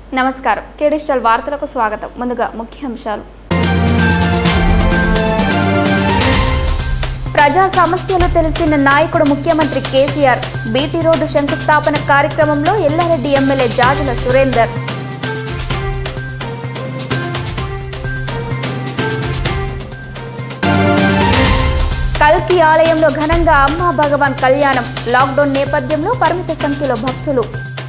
నమస్కారం కేడిజిటల్ వార్తలకు స్వాగతం ముందుగా ముఖ్యాంశాలు ప్రజా సమస్యలు తెలిసిన నాయకుడు ముఖ్యమంత్రి కేసీఆర్ బీటీ రోడ్డు శంకుస్థాపన కార్యక్రమంలో ఎల్లారెడ్డి ఎమ్మెల్యే జాజుల సురేందర్ కల్కి ఆలయంలో ఘనంగా అమ్మా భగవాన్ కళ్యాణం లాక్డౌన్ నేపథ్యంలో పరిమిత సంఖ్యలో భక్తులు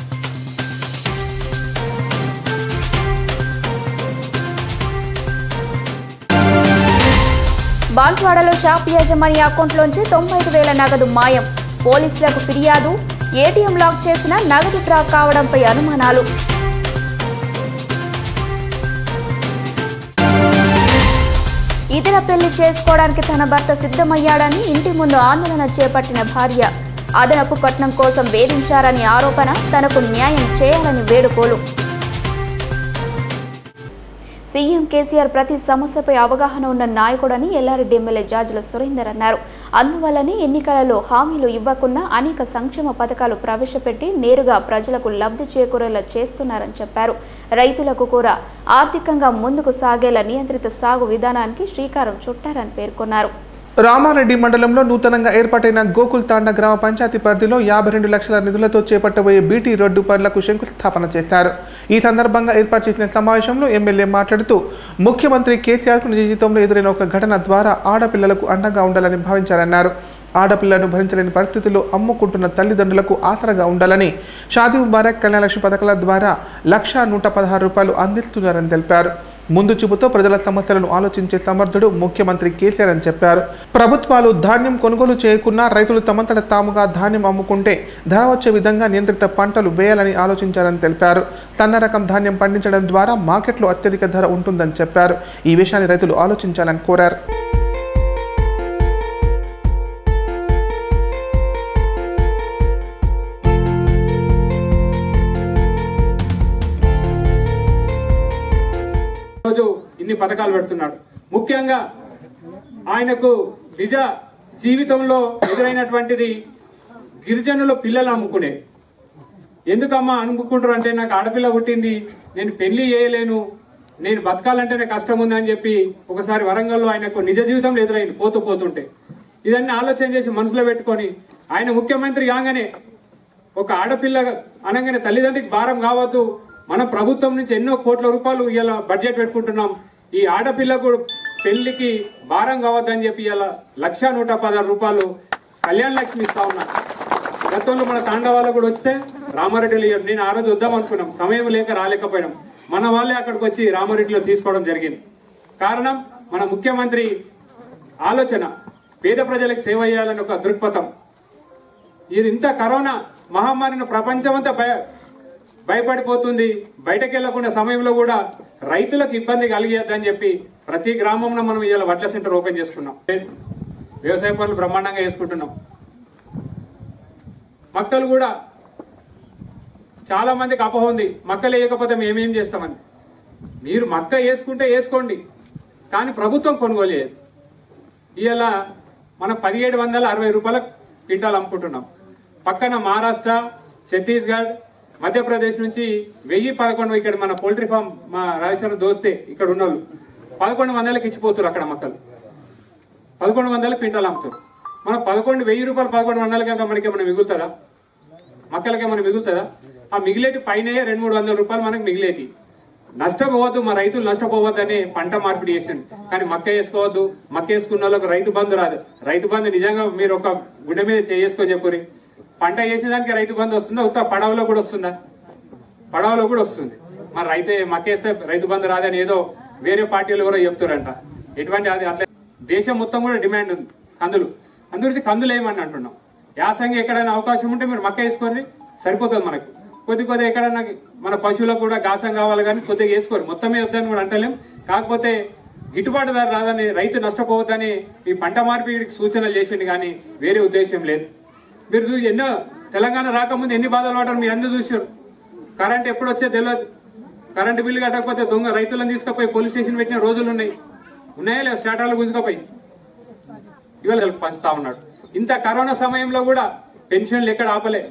బాన్స్వాడలో షాప్ యాజమాని అకౌంట్లోంచి తొంభై ఐదు వేల నగదు మాయం పోలీసులకు ఫిర్యాదు ఏటీఎం లాక్ చేసిన నగదు డ్రా కావడంపై అనుమానాలు ఇతర పెళ్లి చేసుకోవడానికి తన భర్త సిద్ధమయ్యాడని ఇంటి ముందు ఆందోళన చేపట్టిన భార్య అదనపు కట్నం కోసం వేధించారని ఆరోపణ తనకు న్యాయం చేయాలని వేడుకోలు సీఎం కేసీఆర్ ప్రతి సమస్యపై అవగాహన ఉన్న నాయకుడని ఎల్లారెడ్డి ఎమ్మెల్యే జాజుల సురేందర్ అన్నారు అందువల్లనే ఎన్నికలలో హామీలు ఇవ్వకుండా అనేక సంక్షేమ పథకాలు ప్రవేశపెట్టి నేరుగా ప్రజలకు లబ్ధి చేకూరేలా చేస్తున్నారని చెప్పారు రైతులకు కూడా ఆర్థికంగా ముందుకు సాగేలా నియంత్రిత సాగు విధానానికి శ్రీకారం చుట్టారని పేర్కొన్నారు రామారెడ్డి మండలంలో నూతనంగా ఏర్పాటైన గోకుల్ తాండ గ్రామ పంచాయతీ పరిధిలో యాభై రెండు లక్షల నిధులతో చేపట్టబోయే బీటీ రోడ్డు పనులకు శంకుస్థాపన చేశారు ఈ సందర్భంగా ఏర్పాటు చేసిన సమావేశంలో ఎమ్మెల్యే మాట్లాడుతూ ముఖ్యమంత్రి కేసీఆర్కు నిజ జీవితంలో ఎదురైన ఒక ఘటన ద్వారా ఆడపిల్లలకు అండగా ఉండాలని భావించారన్నారు ఆడపిల్లను భరించలేని పరిస్థితుల్లో అమ్ముకుంటున్న తల్లిదండ్రులకు ఆసరగా ఉండాలని షాదీ ముబారక్ కళ్యాణలక్ష్మి పథకాల ద్వారా లక్ష నూట పదహారు రూపాయలు అందిస్తున్నారని తెలిపారు ముందు చూపుతో ప్రజల సమస్యలను ఆలోచించే సమర్థుడు ముఖ్యమంత్రి కేసీఆర్ అని చెప్పారు ప్రభుత్వాలు ధాన్యం కొనుగోలు చేయకున్నా రైతులు తమంతట తాముగా ధాన్యం అమ్ముకుంటే ధర వచ్చే విధంగా నియంత్రిత పంటలు వేయాలని ఆలోచించారని తెలిపారు సన్న రకం ధాన్యం పండించడం ద్వారా మార్కెట్లో అత్యధిక ధర ఉంటుందని చెప్పారు ఈ విషయాన్ని రైతులు ఆలోచించాలని కోరారు రోజు ఇన్ని పథకాలు పెడుతున్నాడు ముఖ్యంగా ఆయనకు నిజ జీవితంలో ఎదురైనటువంటిది గిరిజనుల పిల్లలు అమ్ముకునే ఎందుకమ్మా అమ్ముకుంటారు అంటే నాకు ఆడపిల్ల పుట్టింది నేను పెళ్లి చేయలేను నేను బతకాలంటేనే కష్టం ఉంది అని చెప్పి ఒకసారి వరంగల్లో ఆయనకు నిజ జీవితంలో ఎదురైంది పోతూ పోతుంటే ఇదన్నీ ఆలోచన చేసి మనసులో పెట్టుకొని ఆయన ముఖ్యమంత్రి కాగానే ఒక ఆడపిల్ల అనగానే తల్లిదండ్రికి భారం కావద్దు మన ప్రభుత్వం నుంచి ఎన్నో కోట్ల రూపాయలు ఇలా బడ్జెట్ పెట్టుకుంటున్నాం ఈ ఆడపిల్లకు పెళ్లికి భారం కావద్దని చెప్పి ఇలా లక్ష నూట పదహారు రూపాయలు కళ్యాణ లక్ష్మి ఇస్తా ఉన్నా గతంలో మన తాండవాళ్ళు కూడా వస్తే రామారెడ్డిలో ఇయ్యరు. నేను ఆ రోజు వద్దాం అనుకున్నాం సమయం లేక రాలేకపోయినాం మన వాళ్ళే అక్కడికి వచ్చి రామారెడ్డిలో తీసుకోవడం జరిగింది కారణం మన ముఖ్యమంత్రి ఆలోచన పేద ప్రజలకు సేవ చేయాలని ఒక దృక్పథం ఇది ఇంత కరోనా మహమ్మారిని ప్రపంచమంతా భయ భయపడిపోతుంది బయటకు వెళ్లకుండా సమయంలో కూడా రైతులకు ఇబ్బంది కలిగేద్దని చెప్పి ప్రతి గ్రామంలో మనం ఇవాళ వడ్ల సెంటర్ ఓపెన్ చేసుకున్నాం వ్యవసాయ పనులు బ్రహ్మాండంగా చేసుకుంటున్నాం మక్కలు కూడా చాలా మందికి అపోహ ఉంది మక్కలు వేయకపోతే మేమేం చేస్తామని మీరు మక్క వేసుకుంటే వేసుకోండి కానీ ప్రభుత్వం కొనుగోలు చేయదు ఇవాళ మనం పదిహేడు వందల అరవై రూపాయల క్వింటాల్ అమ్ముకుంటున్నాం పక్కన మహారాష్ట్ర ఛత్తీస్గఢ్ మధ్యప్రదేశ్ నుంచి వెయ్యి పదకొండు ఇక్కడ మన పౌల్ట్రీ ఫామ్ మా రాజేశ్వరం దోస్తే ఇక్కడ ఉన్నోళ్ళు పదకొండు వందలకి ఇచ్చిపోతారు అక్కడ మక్కలు పదకొండు వందల క్వింటాల్ అమ్ముతారు మనం పదకొండు వెయ్యి రూపాయలు పదకొండు వందలకి మనకి ఏమైనా మిగులుతుందా మక్కలకి ఏమైనా మిగులుతుందా ఆ మిగిలేటి పైన రెండు మూడు వందల రూపాయలు మనకు మిగిలేటి నష్టపోవద్దు మా రైతులు నష్టపోవద్దని పంట మార్పిడి చేసింది కానీ మక్క వేసుకోవద్దు మక్క వేసుకున్న వాళ్ళకి రైతు బంధు రాదు రైతు బంధు నిజంగా మీరు ఒక గుండె మీద చేసుకొని చెప్పురి పంట వేసిన దానికి రైతు బంధు వస్తుందా ఉత్త పడవలో కూడా వస్తుందా పడవలో కూడా వస్తుంది మరి రైతు మక్కేస్తే రైతు బంధు రాదని ఏదో వేరే పార్టీలు కూడా చెప్తారంట ఎటువంటి అది అట్లా దేశం మొత్తం కూడా డిమాండ్ ఉంది కందులు అందుగురించి కందులు ఏమని అంటున్నాం యాసంగి ఎక్కడైనా అవకాశం ఉంటే మీరు మక్క వేసుకోండి సరిపోతుంది మనకు కొద్ది కొద్దిగా ఎక్కడైనా మన పశువులకు కూడా గాసం కావాలి కానీ కొద్దిగా వేసుకోరు మొత్తం మీద వద్దని కూడా అంటలేం కాకపోతే గిట్టుబాటు ధర రాదని రైతు నష్టపోవద్దని ఈ పంట మార్పిడికి సూచనలు చేసింది కానీ వేరే ఉద్దేశం లేదు మీరు చూ- ఎన్నో తెలంగాణ రాకముందు ఎన్ని బాధలు పడ్డారు మీరు అందరూ చూసారు కరెంట్ ఎప్పుడు వచ్చే తెలియదు కరెంటు బిల్లు కట్టకపోతే దొంగ రైతులను తీసుకుపోయి పోలీస్ స్టేషన్ పెట్టిన రోజులు ఉన్నాయి ఉన్నాయా లేవు స్టార్టాలు గుంజుకపోయి ఇవాళ వీళ్ళకి పంచుతా ఉన్నాడు ఇంత కరోనా సమయంలో కూడా పెన్షన్లు ఎక్కడ ఆపలే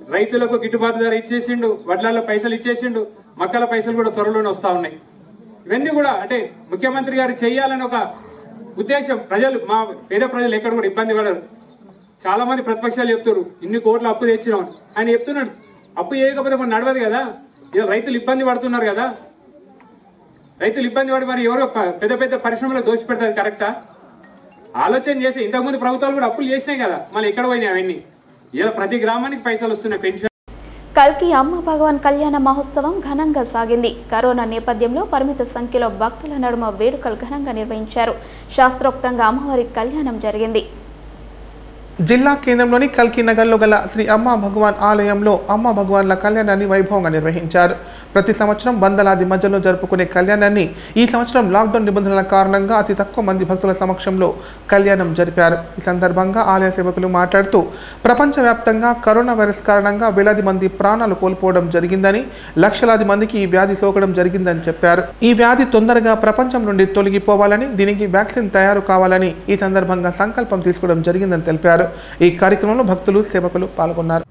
రైతులకు గిట్టుబాటు ధర ఇచ్చేసిండు వడ్లలో పైసలు ఇచ్చేసిండు మక్కల పైసలు కూడా త్వరలోనే వస్తా ఉన్నాయి ఇవన్నీ కూడా అంటే ముఖ్యమంత్రి గారు చేయాలని ఒక ఉద్దేశం ప్రజలు మా పేద ప్రజలు ఎక్కడ కూడా ఇబ్బంది పడరు చాలా మంది ప్రతిపక్షాలు చెప్తారు ఇన్ని కోట్ల అప్పు తెచ్చినాం ఆయన చెప్తున్నాడు అప్పు చేయకపోతే మనం నడవదు కదా ఇవాళ రైతులు ఇబ్బంది పడుతున్నారు కదా రైతులు ఇబ్బంది పడి మరి ఎవరో ప- పెద్ద పెద్ద పరిశ్రమలు దోషి పెడతారు కరెక్టా ఆలోచన చేసి ఇంతకుముందు ప్రభుత్వాలు కూడా అప్పులు చేసినాయి కదా మళ్ళీ ఎక్కడ పోయినాయి అవన్నీ ఇలా ప్రతి గ్రామానికి పైసలు వస్తున్నాయి పెన్షన్ కల్కి అమ్మ భగవాన్ కళ్యాణ మహోత్సవం ఘనంగా సాగింది కరోనా నేపథ్యంలో పరిమిత సంఖ్యలో భక్తుల నడుమ వేడుకలు ఘనంగా నిర్వహించారు శాస్త్రోక్తంగా అమ్మవారి కళ్యాణం జరిగింది జిల్లా కేంద్రంలోని కల్కి నగర్లో గల శ్రీ అమ్మ భగవాన్ ఆలయంలో అమ్మ భగవాన్ల కళ్యాణాన్ని వైభవంగా నిర్వహించారు ప్రతి సంవత్సరం వందలాది మధ్యలో జరుపుకునే కళ్యాణాన్ని ఈ సంవత్సరం లాక్డౌన్ నిబంధనల కారణంగా అతి తక్కువ మంది భక్తుల సమక్షంలో కళ్యాణం జరిపారు ఈ సందర్భంగా ఆలయ సేవకులు మాట్లాడుతూ ప్రపంచవ్యాప్తంగా కరోనా వైరస్ కారణంగా వేలాది మంది ప్రాణాలు కోల్పోవడం జరిగిందని లక్షలాది మందికి ఈ వ్యాధి సోకడం జరిగిందని చెప్పారు ఈ వ్యాధి తొందరగా ప్రపంచం నుండి తొలగిపోవాలని దీనికి వ్యాక్సిన్ తయారు కావాలని ఈ సందర్భంగా సంకల్పం తీసుకోవడం జరిగిందని తెలిపారు ఈ కార్యక్రమంలో భక్తులు సేవకులు పాల్గొన్నారు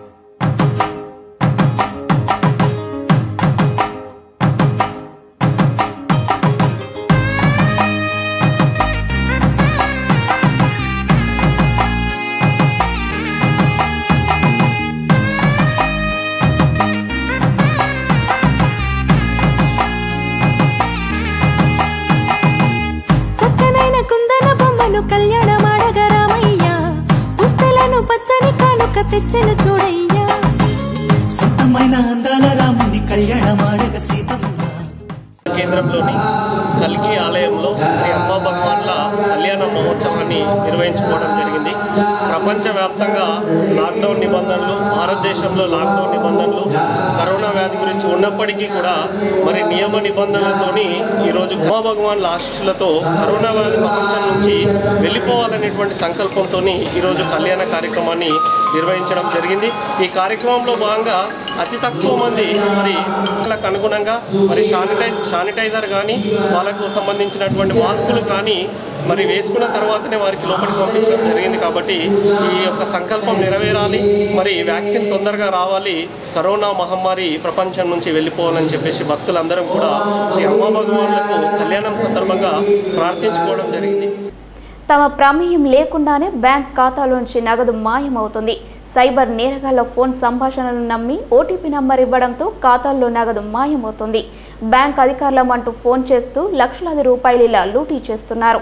చక్కనైన కుందన బొమ్మను కళ్యాణమాడగ రామయ్య పుస్తలను పచ్చని కానుక తెచ్చెను చూడయ్యా సొంతమైన అందాల రాముని కళ్యాణమాడగ సీతమ్మ కేంద్రంలోని కల్కి ఆలయంలో శ్రీ అమ్మ భగవాన్ల కళ్యాణ మహోత్సవాన్ని నిర్వహించుకోవడం జరిగింది ప్రపంచవ్యాప్తంగా లాక్డౌన్ నిబంధనలు భారతదేశంలో లాక్డౌన్ నిబంధనలు కరోనా వ్యాధి గురించి ఉన్నప్పటికీ కూడా మరి నియమ నిబంధనలతోని ఈరోజు ఉమా భగవాన్ల ఆశీస్సులతో కరోనా వ్యాధి ప్రపంచం నుంచి వెళ్ళిపోవాలనేటువంటి సంకల్పంతో ఈరోజు కళ్యాణ కార్యక్రమాన్ని నిర్వహించడం జరిగింది ఈ కార్యక్రమంలో భాగంగా అతి తక్కువ మంది మరి వాళ్ళకు అనుగుణంగా మరి శానిటై శానిటైజర్ కానీ వాళ్ళకు సంబంధించినటువంటి మాస్కులు కానీ మరి వేసుకున్న తర్వాతనే వారికి లోపలికి పంపించడం జరిగింది కాబట్టి ఈ యొక్క సంకల్పం నెరవేరాలి మరి వ్యాక్సిన్ తొందరగా రావాలి కరోనా మహమ్మారి ప్రపంచం నుంచి వెళ్ళిపోవాలని చెప్పేసి భక్తులందరం కూడా శ్రీ అమ్మ భగవాన్లకు కళ్యాణం సందర్భంగా ప్రార్థించుకోవడం జరిగింది తమ ప్రమేయం లేకుండానే బ్యాంక్ ఖాతాలోంచి నగదు మాయమవుతుంది సైబర్ నేరగాళ్ల ఫోన్ సంభాషణలను నమ్మి ఓటీపీ నంబర్ ఇవ్వడంతో ఖాతాల్లో నగదు మాయమవుతుంది బ్యాంక్ అధికారులమంటూ ఫోన్ చేస్తూ లక్షలాది రూపాయలు ఇలా లూటీ చేస్తున్నారు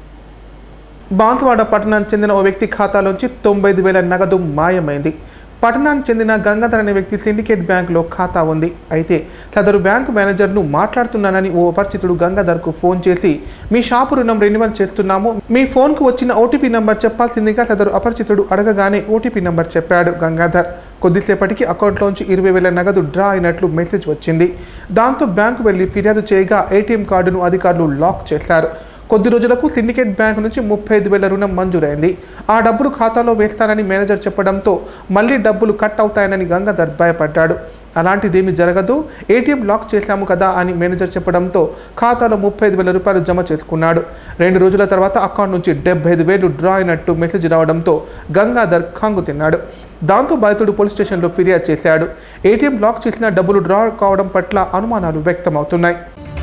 బాన్సువాడ పట్టణానికి చెందిన ఓ వ్యక్తి ఖాతాలోంచి తొంభై ఐదు వేల నగదు మాయమైంది పట్టణానికి చెందిన గంగాధర్ అనే వ్యక్తి సిండికేట్ బ్యాంకులో ఖాతా ఉంది అయితే సదరు బ్యాంకు మేనేజర్ను మాట్లాడుతున్నానని ఓ అపరిచితుడు గంగాధర్కు ఫోన్ చేసి మీ షాపు రుణం రెన్యువల్ చేస్తున్నాము మీ ఫోన్కు వచ్చిన ఓటీపీ నంబర్ చెప్పాల్సిందిగా సదరు అపరిచితుడు అడగగానే ఓటీపీ నంబర్ చెప్పాడు గంగాధర్ కొద్దిసేపటికి అకౌంట్లోంచి ఇరవై వేల నగదు డ్రా అయినట్లు మెసేజ్ వచ్చింది దాంతో బ్యాంకు వెళ్లి ఫిర్యాదు చేయగా ఏటీఎం కార్డును అధికారులు లాక్ చేశారు కొద్ది రోజులకు సిండికేట్ బ్యాంక్ నుంచి ముప్పై ఐదు వేల రుణం మంజూరైంది ఆ డబ్బులు ఖాతాలో వేస్తానని మేనేజర్ చెప్పడంతో మళ్ళీ డబ్బులు కట్ అవుతాయనని గంగాధర్ భయపడ్డాడు అలాంటిదేమీ జరగదు ఏటీఎం లాక్ చేశాము కదా అని మేనేజర్ చెప్పడంతో ఖాతాలో ముప్పై ఐదు వేల రూపాయలు జమ చేసుకున్నాడు రెండు రోజుల తర్వాత అకౌంట్ నుంచి డెబ్బై ఐదు వేలు డ్రా అయినట్టు మెసేజ్ రావడంతో గంగాధర్ ఖంగు తిన్నాడు దాంతో బాధితుడు పోలీస్ స్టేషన్లో ఫిర్యాదు చేశాడు ఏటీఎం లాక్ చేసిన డబ్బులు డ్రా కావడం పట్ల అనుమానాలు వ్యక్తమవుతున్నాయి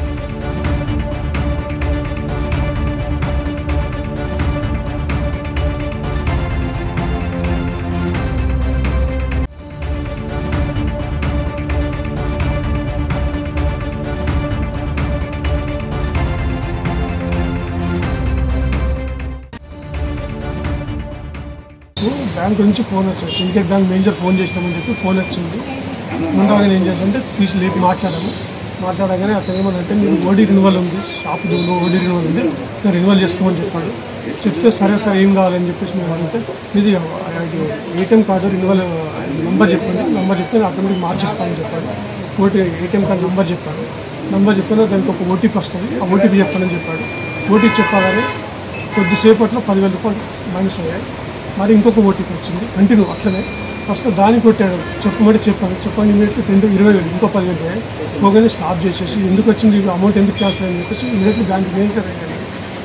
బ్యాంక్ నుంచి ఫోన్ వచ్చింది సిండికేట్ బ్యాంక్ మేనేజర్ ఫోన్ చేసినామని చెప్పి ఫోన్ వచ్చింది ముందుగా ఏం చేశానంటే తీసి లేపి మాట్లాడాము మాట్లాడగానే అతను ఏమనంటే మీరు ఓడీ రినివల్ ఉంది షాప్ దీనిలో ఓడీ రినివల్ ఉంది మీరు రినివల్ చేసుకోమని చెప్పాడు చెప్తే సరే సరే ఏం కావాలని చెప్పేసి మేము అడిగితే ఇది ఏటీఎం కార్డు రినివల్ నంబర్ చెప్పండి నంబర్ చెప్తే ఆటోమేటిక్ మార్చేస్తామని చెప్పాడు ఓటీ ఏటీఎం కార్డు నంబర్ చెప్పాడు నంబర్ చెప్పిన దానికి ఒక ఓటీపీ వస్తుంది ఆ ఓటీపీ చెప్పాలని చెప్పాడు ఓటీపీ చెప్పగానే కొద్దిసేపట్లో పదివేల రూపాయలు మైనస్ అయ్యాయి మరి ఇంకొక ఓటీపీ వచ్చింది కంటిన్యూ అట్లనే ఫస్ట్ దాన్ని కొట్టాడు చెప్పమంటే చెప్పాను చెప్పండి ఇమీడియట్లీ రెండు ఇరవై వేలు ఇంకో పదివేలు అయ్యాయి పోగానే స్టాప్ చేసేసి ఎందుకు వచ్చింది ఈ అమౌంట్ ఎందుకు క్యాన్సిల్ అని చెప్పేసి ఇమీడియట్లీ బ్యాంక్ మేనేజర్ అయ్యాను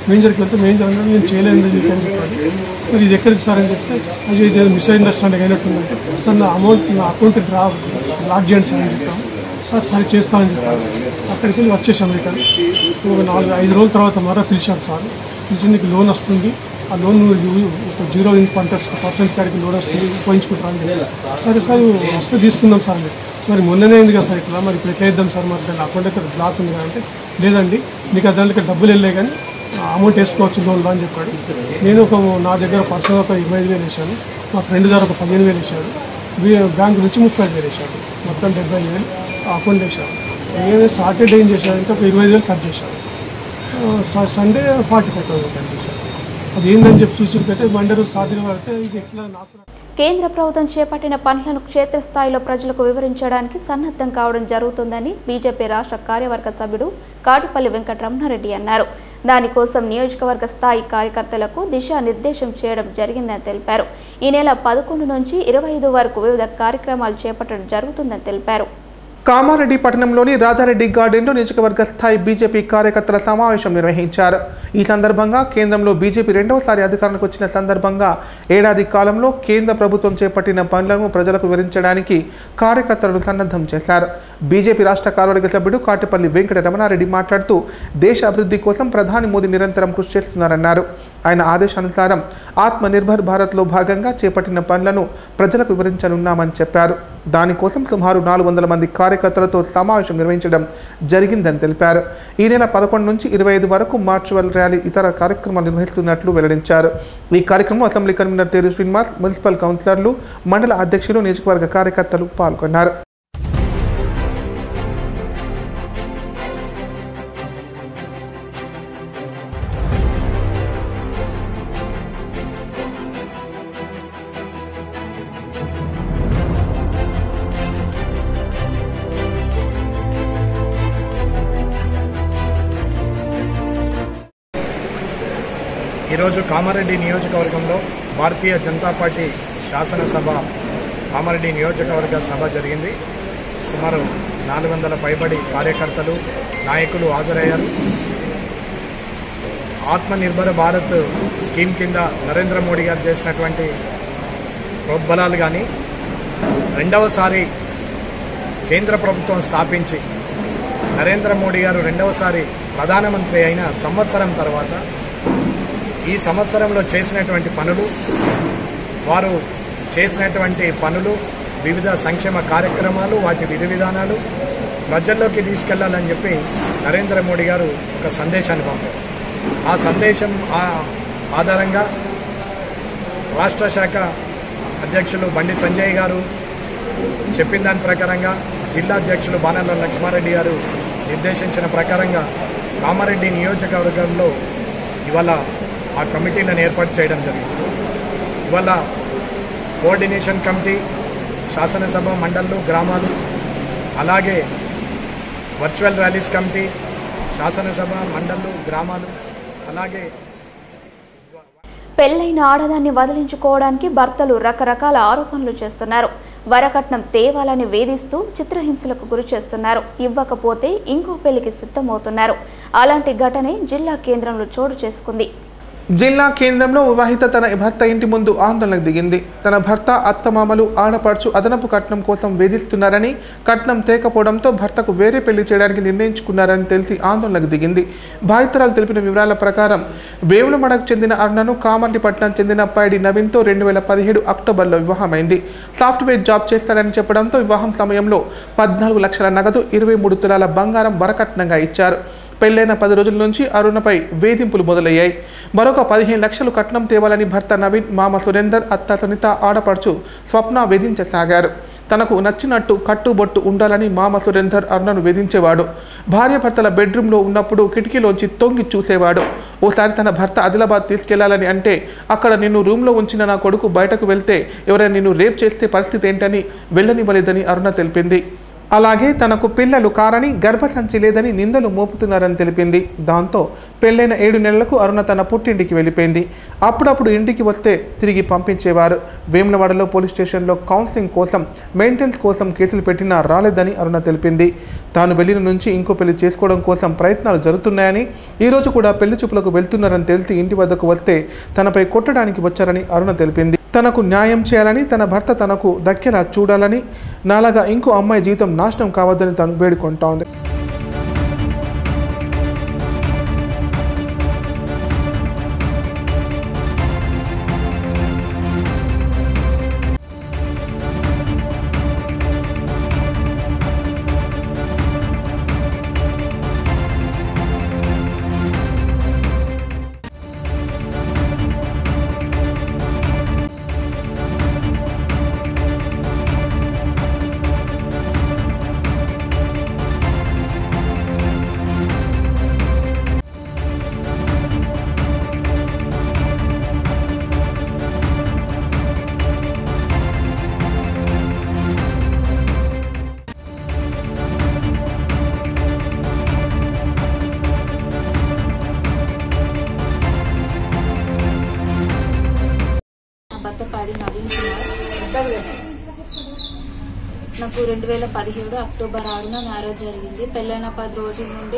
మేనేజర్కి వెళ్తే మేనేజర్ అన్నాడు నేను చేయలేదు నీకు అని చెప్పాడు మరి ఇది ఎక్కడికి సార్ అని చెప్తే అయ్యో ఇది మిస్ అండర్స్టాండింగ్ అయినట్టుందంటే సార్ నా అమౌంట్ నా అకౌంట్ డ్రా బ్లాక్ చేయండి సార్ అని చెప్పాము సార్ సరే చేస్తామని చెప్పారు అక్కడికి వెళ్ళి వచ్చేసాం రిటర్న్ ఒక నాలుగు ఐదు రోజుల తర్వాత మరో పిలిచారు సార్ పిలిచి నీకు లోన్ వస్తుంది ఆ లోన్ నువ్వు యూ- ఒక జీరో ఇంట్రెస్ట్ పర్సెంట్ కాడికి లోన్ వస్తుంది ఉపయోగించుకుంటాను అని చెప్పారు. సరే సార్ వస్తే తీసుకుందాం సార్ అని చెప్పి. మరి మొన్ననే ఉంది కదా సార్ ఇట్లా మరి ఇప్పుడు ఎట్లా ఇద్దాం సార్ మరి దాని అకౌంట్ అయితే బ్లాక్ ఉంది కదా అంటే లేదండి నీకు ఆ దాంట్లో డబ్బులు వెళ్ళే కానీ అమౌంట్ వేసుకోవచ్చు లోన్లో అని చెప్పాడు నేను ఒక నా దగ్గర పర్సనల్ ఒక ఇరవై ఐదు వేలు వేసాను మా ఫ్రెండ్ దగ్గర ఒక పదిహేను వేలు వేసాడు వీ- బ్యాంక్ నుంచి ముప్పై ఐదు వేలు వేసాడు మొత్తం డెబ్బై ఐదు వేలు ఆ అకౌంట్ వేసాడు నేను సాటర్డే ఏం చేశాడంటే ఒక ఇరవై ఐదు వేలు కట్ చేశాడు ఆ, స- Sunday forty five thousand cut చేశాడు అది ఏందని చెప్పి చూసి పెడితే మండే రోజు సాధ్యం పడితే ఇది ఎట్లా నాకు కేంద్ర ప్రభుత్వం చేపట్టిన పనులను క్షేత్రస్థాయిలో ప్రజలకు వివరించడానికి సన్నద్ధం కావడం జరుగుతుందని బీజేపీ రాష్ట్ర కార్యవర్గ సభ్యుడు కాటిపల్లి వెంకటరమణారెడ్డి అన్నారు దానికోసం నియోజకవర్గ స్థాయి కార్యకర్తలకు దిశానిర్దేశం చేయడం జరిగిందని తెలిపారు ఈ నెల పదకొండు నుంచి ఇరవై ఐదు వరకు వివిధ కార్యక్రమాలు చేపట్టడం జరుగుతుందని తెలిపారు కామారెడ్డి పట్టణంలోని రాజారెడ్డి గార్డెన్లో నియోజకవర్గ స్థాయి బీజేపీ కార్యకర్తల సమావేశం నిర్వహించారు ఈ సందర్భంగా కేంద్రంలో బీజేపీ రెండవసారి అధికారంలోకి వచ్చిన సందర్భంగా ఏడాది కాలంలో కేంద్ర ప్రభుత్వం చేపట్టిన పనులను ప్రజలకు వివరించడానికి కార్యకర్తలను సన్నద్ధం చేశారు బీజేపీ రాష్ట్ర కార్యవర్గ సభ్యుడు కాటిపల్లి వెంకట రమణారెడ్డి మాట్లాడుతూ దేశ అభివృద్ధి కోసం ప్రధాని మోదీ నిరంతరం కృషి చేస్తున్నారన్నారు ఆయన ఆదేశానుసారం ఆత్మ నిర్భర్ భారత్లో భాగంగా చేపట్టిన పనులను ప్రజలకు వివరించనున్నామని చెప్పారు దానికోసం సుమారు నాలుగు వందల మంది కార్యకర్తలతో సమావేశం నిర్వహించడం జరిగిందని తెలిపారు ఈ నెల పదకొండు నుంచి ఇరవై ఐదు వరకు మార్చువల్ ర్యాలీ ఇతర కార్యక్రమాలు నిర్వహిస్తున్నట్లు వెల్లడించారు ఈ కార్యక్రమంలో అసెంబ్లీ కన్వీనర్ తేరు శ్రీనివాస్ మున్సిపల్ కౌన్సిలర్లు మండల అధ్యక్షులు నియోజకవర్గ కార్యకర్తలు పాల్గొన్నారు ఈరోజు కామారెడ్డి నియోజకవర్గంలో భారతీయ జనతా పార్టీ శాసనసభ కామారెడ్డి నియోజకవర్గ సభ జరిగింది సుమారు నాలుగు వందల పైబడి కార్యకర్తలు నాయకులు హాజరయ్యారు ఆత్మనిర్భర భారత్ స్కీమ్ కింద నరేంద్ర మోడీ గారు చేసినటువంటి ప్రోద్బలాలు కానీ రెండవసారి కేంద్ర ప్రభుత్వం స్థాపించి నరేంద్ర మోడీ గారు రెండవసారి ప్రధానమంత్రి అయిన సంవత్సరం తర్వాత ఈ సంవత్సరంలో చేసినటువంటి పనులు వారు చేసినటువంటి పనులు వివిధ సంక్షేమ కార్యక్రమాలు వాటి విధి విధానాలు ప్రజల్లోకి తీసుకెళ్లాలని చెప్పి నరేంద్ర మోడీ గారు ఒక సందేశాన్ని పంపారు ఆ సందేశం ఆ- ఆధారంగా రాష్ట్ర శాఖ అధ్యక్షులు బండి సంజయ్ గారు చెప్పిన దాని ప్రకారంగా జిల్లా అధ్యక్షులు బాణాల లక్ష్మారెడ్డి గారు నిర్దేశించిన ప్రకారంగా కామారెడ్డి నియోజకవర్గంలో ఇవాళ ఆ కమిటీలను ఏర్పాటు చేయడం జరిగింది ఇవాళ కోఆర్డినేషన్ కమిటీ శాసనసభ మండళ్ళు గ్రామాలు అలాగే వర్చువల్ ర్యాలీస్ కమిటీ శాసనసభ మండళ్ళు గ్రామాలు అలాగే పెళ్లైన ఆడదాన్ని వదిలించుకోవడానికి భర్తలు రకరకాల ఆరోపణలు చేస్తున్నారు వరకట్నం తేవాలని వేధిస్తూ చిత్రహింసలకు గురి చేస్తున్నారు ఇవ్వకపోతే ఇంకో పెళ్లికి సిద్ధమవుతున్నారు అలాంటి ఘటనే జిల్లా కేంద్రంలో చోటు చేసుకుంది జిల్లా కేంద్రంలో వివాహిత తన భర్త ఇంటి ముందు ఆందోళనకు దిగింది తన భర్త అత్తమామలు ఆడపడుచు అదనపు కట్నం కోసం వేధిస్తున్నారని కట్నం తేకపోవడంతో భర్తకు వేరే పెళ్లి చేయడానికి నిర్ణయించుకున్నారని తెలిసి ఆందోళనకు దిగింది బాధితురాలు తెలిపిన వివరాల ప్రకారం వేములమడకు చెందిన అరుణను కామర్డిపట్నం చెందిన పైడి నవీన్తో రెండు వేల పదిహేడు అక్టోబర్లో వివాహమైంది సాఫ్ట్వేర్ జాబ్ చేస్తాడని చెప్పడంతో వివాహం సమయంలో పద్నాలుగు లక్షల నగదు ఇరవై మూడు తులాల బంగారం వరకట్నంగా ఇచ్చారు పెళ్లైన పది రోజుల నుంచి అరుణపై వేధింపులు మొదలయ్యాయి మరొక పదిహేను లక్షలు కట్నం తేవాలని భర్త నవీన్ మామ సురేందర్ అత్త సునీత ఆడపడుచు స్వప్న వేధించసాగారు తనకు నచ్చినట్టు కట్టుబొట్టు ఉండాలని మామ సురేందర్ అరుణను వేధించేవాడు భార్య భర్తల బెడ్రూమ్లో ఉన్నప్పుడు కిటికీలోంచి తొంగి చూసేవాడు ఓసారి తన భర్త ఆదిలాబాద్ తీసుకెళ్లాలని అంటే అక్కడ నిన్ను రూమ్లో ఉంచిన నా కొడుకు బయటకు వెళ్తే ఎవరైనా నిన్ను రేప్ చేస్తే పరిస్థితి ఏంటని వెళ్ళనివ్వలేదని అరుణ తెలిపింది అలాగే తనకు పిల్లలు కారని గర్భసంచి లేదని నిందలు మోపుతున్నారని తెలిపింది దాంతో పెళ్ళైన ఏడు నెలలకు అరుణ తన పుట్టింటికి వెళ్ళిపోయింది అప్పుడప్పుడు ఇంటికి వస్తే తిరిగి పంపించేవారు వేములవాడలో పోలీస్ స్టేషన్లో కౌన్సిలింగ్ కోసం మెయింటెనెన్స్ కోసం కేసులు పెట్టినా రాలేదని అరుణ తెలిపింది తాను వెళ్ళిన నుంచి ఇంకో పెళ్లి చేసుకోవడం కోసం ప్రయత్నాలు జరుగుతున్నాయని ఈ రోజు కూడా పెళ్లి చూపులకు వెళ్తున్నారని తెలిసి ఇంటి వద్దకు వస్తే తనపై కొట్టడానికి వచ్చారని అరుణ తెలిపింది తనకు న్యాయం చేయాలని తన భర్త తనకు దక్కేలా చూడాలని నాలాగా ఇంకో అమ్మాయి జీవితం నాశనం కావద్దని తను వేడుకుంటోంది నా భర్త పాడి నవీన్ కుమార్ నాకు రెండు వేల పదిహేడు అక్టోబర్ ఆరున మ్యారేజ్ జరిగింది పెళ్ళైన పది రోజుల నుండి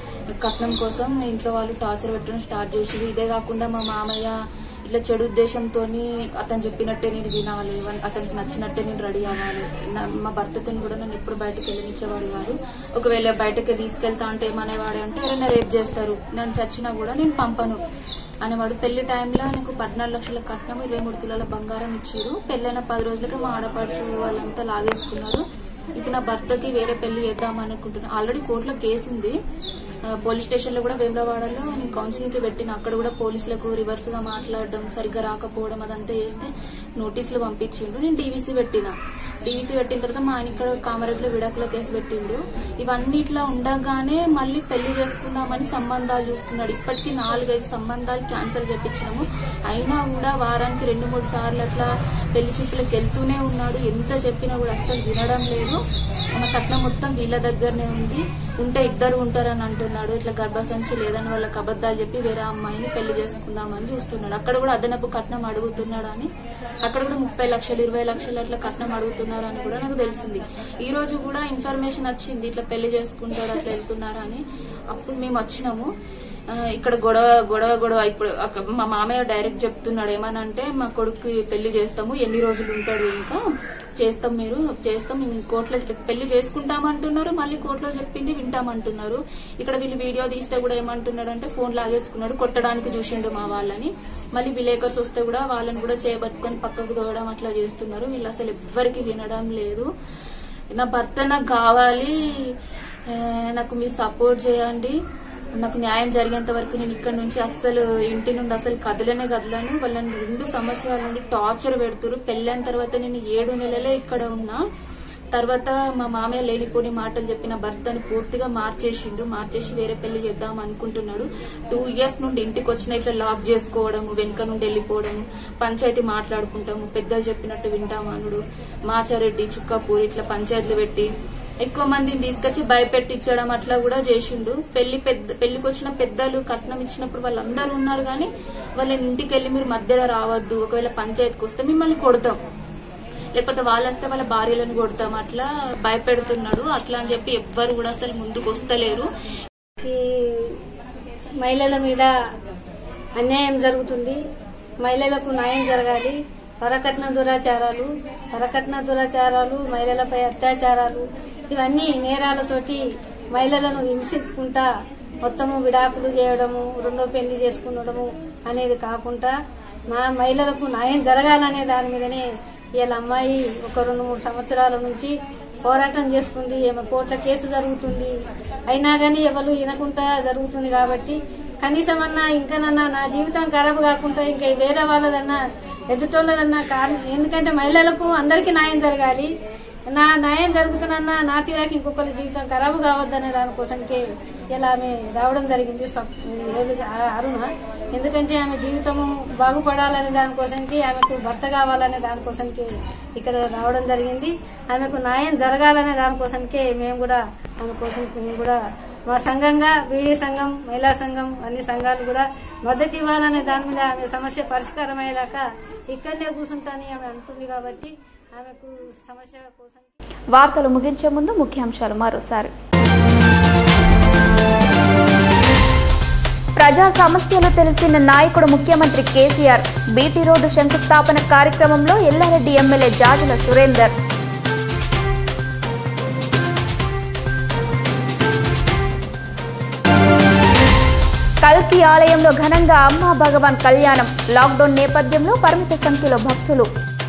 కట్నం కోసం ఇంట్లో వాళ్ళు టార్చర్ పెట్టడం స్టార్ట్ చేసి ఇదే కాకుండా మా మామయ్య ఇట్లా చెడు ఉద్దేశంతో అతను చెప్పినట్టే నేను వినాలి వన్- అతనికి నచ్చినట్టే నేను రెడీ అవ్వాలి నా- మా భర్తతో కూడా నన్ను ఎప్పుడు బయటకు వెళ్ళనిచ్చేవాడు కాదు ఒకవేళ బయటకి తీసుకెళ్తా అంటే ఏమనేవాడు అంటే ఎవరైనా రేప్ చేస్తారు నేను చచ్చినా కూడా నేను పంపను అనేవాడు పెళ్లి టైంలో నాకు పద్నాలుగు లక్షల కట్నం ఇరవై మూడు తులాల బంగారం ఇచ్చారు పెళ్ళైన పది రోజులకి మా ఆడపడుచు వాళ్ళంతా లాగేసుకున్నారు ఇక నా భర్తకి వేరే పెళ్లి చేద్దాం అనుకుంటున్నా ఆల్రెడీ కోర్టులో కేసు ఉంది ఆ, పోలీస్ స్టేషన్ లో కూడా వేములవాడలో నేను కౌన్సిలింగ్ కి పెట్టిన అక్కడ కూడా పోలీసులకు రివర్స్ గా మాట్లాడడం సరిగ్గా రాకపోవడం అదంతా చేస్తే నోటీసులు పంపించిండు నేను డీవీసీ పెట్టిన డీవీసీ పెట్టిన తర్వాత మా ఆయన ఇక్కడ కామారెడ్డిలో విడాకుల కేసు పెట్టిండు ఇవన్నీ ఇట్లా ఉండగానే మళ్ళీ పెళ్లి చేసుకుందామని సంబంధాలు చూస్తున్నాడు ఇప్పటికీ నాలుగైదు సంబంధాలు క్యాన్సిల్ చేపించినాము అయినా కూడా వారానికి రెండు మూడు సార్లు అట్లా పెళ్లి చూపులకు వెళ్తూనే ఉన్నాడు ఎంత చెప్పినా కూడా అస్సలు వినడం లేదు మన కట్నం మొత్తం వీళ్ళ దగ్గరనే ఉంది ఉంటే ఇద్దరు ఉంటారని అంటున్నాడు ఇట్లా గర్భసంచి లేదని వాళ్ళకి అబద్ధాలు చెప్పి వేరే అమ్మాయిని పెళ్లి చేసుకుందామని చూస్తున్నాడు అక్కడ కూడా అదనపు కట్నం అడుగుతున్నాడు అని అక్కడ కూడా ముప్పై లక్షలు ఇరవై లక్షలు అట్లా కట్నం అడుగుతున్నారు అని కూడా నాకు తెలిసింది ఈ రోజు కూడా ఇన్ఫర్మేషన్ వచ్చింది ఇట్లా పెళ్లి చేసుకుంటారు అట్లా వెళ్తున్నారు అని అప్పుడు మేము వచ్చినాము ఆ, ఇక్కడ గొడవ గొడవ గొడవ ఇప్పుడు అక్క- మా మామయ్య డైరెక్ట్ చెప్తున్నాడు ఏమనంటే మా కొడుకు పెళ్లి చేస్తాము ఎన్ని రోజులు ఉంటాడు ఇంకా చేస్తాం మీరు చేస్తాం మేము కోర్టులో పెళ్లి చేసుకుంటామంటున్నారు మళ్ళీ కోర్టులో చెప్పింది వింటామంటున్నారు ఇక్కడ వీళ్ళు వీడియో తీస్తే కూడా ఏమంటున్నాడు అంటే ఫోన్ లాగేసుకున్నాడు కొట్టడానికి చూసిండు మా వాళ్ళని మళ్ళీ విలేకర్స్ వస్తే కూడా వాళ్ళని కూడా చేయబట్టుకొని పక్కకు తోవడం అట్లా చేస్తున్నారు వీళ్ళు అసలు ఎవ్వరికి వినడం లేదు నా భర్త నాకు కావాలి ఆ, నాకు మీరు సపోర్ట్ చేయండి నాకు న్యాయం జరిగేంత వరకు నేను ఇక్కడ నుంచి అస్సలు ఇంటి నుండి అసలు కదలనే కదలను వాళ్ళని రెండు సంవత్సరాల నుండి టార్చర్ పెడుతురు పెళ్ళైన తర్వాత నేను ఏడు నెలలే ఇక్కడ ఉన్నా తర్వాత మా మామయ్య లేనిపోని మాటలు చెప్పిన భర్తని పూర్తిగా మార్చేసిండు మార్చేసి వేరే పెళ్లి చేద్దాం అనుకుంటున్నాడు టూ ఇయర్స్ నుండి ఇంటికి వచ్చిన ఇట్లా లాక్ చేసుకోవడము వెనుక నుండి వెళ్ళిపోవడము పంచాయతీ మాట్లాడుకుంటాము పెద్దలు చెప్పినట్టు వింటామనుడు మాచారెడ్డి చుక్కాపూర్ ఇట్లా పంచాయతీలు పెట్టి ఎక్కువ మందిని తీసుకొచ్చి భయపెట్టించడం అట్లా కూడా చేసిండు పెళ్లి పెద్ద పెళ్లికి వచ్చిన పెద్దలు కట్నం ఇచ్చినప్పుడు వాళ్ళందరూ ఉన్నారు కానీ వాళ్ళ ఇంటికి వెళ్ళి మీరు మధ్యలో రావద్దు ఒకవేళ పంచాయతీకి వస్తే మిమ్మల్ని కొడతాం లేకపోతే వాళ్ళు వస్తే వాళ్ళ భార్యలను కొడతాం అట్లా భయపెడుతున్నాడు అట్లా అని చెప్పి ఎవ్వరు కూడా అసలు ముందుకు వస్తలేరు ఈ మహిళల మీద అన్యాయం జరుగుతుంది మహిళలకు న్యాయం జరగాలి వరకట్న దురాచారాలు వరకట్న దురాచారాలు మహిళలపై అత్యాచారాలు ఇవన్నీ నేరాలతోటి మహిళలను హింసించుకుంటా మొత్తము విడాకులు చేయడము రెండో పెళ్లి చేసుకునడము అనేది కాకుండా నా మహిళలకు న్యాయం జరగాలనే దాని మీదనే వీళ్ళ అమ్మాయి ఒక రెండు మూడు సంవత్సరాల నుంచి పోరాటం చేస్తుంది ఏమో కోర్టుల కేసు జరుగుతుంది అయినా గానీ ఎవరు వినకుండా జరుగుతుంది కాబట్టి కనీసం అన్నా ఇంకానన్నా నా జీవితం ఖరాబ్ కాకుండా ఇంకా వేరే వాళ్ళదన్నా ఎదుటోళ్ళదన్నా కారణం ఎందుకంటే మహిళలకు అందరికీ న్యాయం జరగాలి నా న్యాయం జరుగుతున్నా నా తీరాకి ఇంకొకరి జీవితం ఖరాబు కావద్దనే దానికోసంకే ఇలా ఆమె రావడం జరిగింది స్వ- ఏది- ఆ- అరుణ ఎందుకంటే ఆమె జీవితము బాగుపడాలనే దానికోసంకి ఆమెకు భర్త కావాలనే దానికోసంకి ఇక్కడ రావడం జరిగింది ఆమెకు న్యాయం జరగాలనే దానికోసంకే మేము కూడా ఆమె కోసం మేము కూడా మా సంఘంగా బీడీ సంఘం మహిళా సంఘం అన్ని సంఘాలు కూడా మద్దతు ఇవ్వాలనే దాని మీద ఆమె సమస్య పరిష్కారం అయ్యేదాకా ఇక్కడనే కూర్చుంటాని ఆమె అంటుంది కాబట్టి ఆమెకు సమస్య కోసం వార్తలు ముగించే ముందు ముఖ్యాంశాలు మరోసారి ప్రజా సమస్యలు తెలిసిన నాయకుడు ముఖ్యమంత్రి కేసీఆర్ బీటీ రోడ్డు శంకుస్థాపన కార్యక్రమంలో ఎల్లారెడ్డి ఎమ్మెల్యే జాజుల సురేందర్ కల్కి ఆలయంలో ఘనంగా అమ్మా భగవాన్ కళ్యాణం లాక్డౌన్ నేపథ్యంలో పరిమిత సంఖ్యలో భక్తులు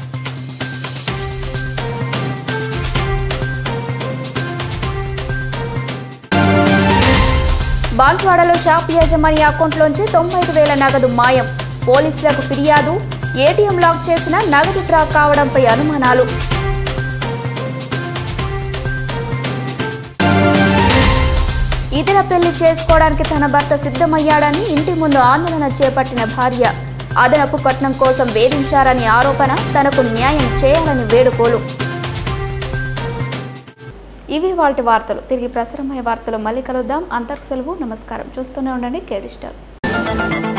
బాన్స్వాడలో షాప్ యాజమాని అకౌంట్లోంచి తొంభై ఐదు వేల నగదు మాయం పోలీసులకు ఫిర్యాదు ఏటీఎం లాక్ చేసిన నగదు డ్రా కావడంపై అనుమానాలు ఇతర పెళ్లి చేసుకోవడానికి తన భర్త సిద్ధమయ్యాడని ఇంటి ముందు ఆందోళన చేపట్టిన భార్య అదనపు కట్నం కోసం వేధించారని ఆరోపణ తనకు న్యాయం చేయాలని వేడుకోలు ఇవి వాటి వార్తలు తిరిగి ప్రసారమయ్యే వార్తలు మళ్ళీ కలుద్దాం అంతర్కు సెలవు నమస్కారం చూస్తూనే ఉండండి కేడిస్టర్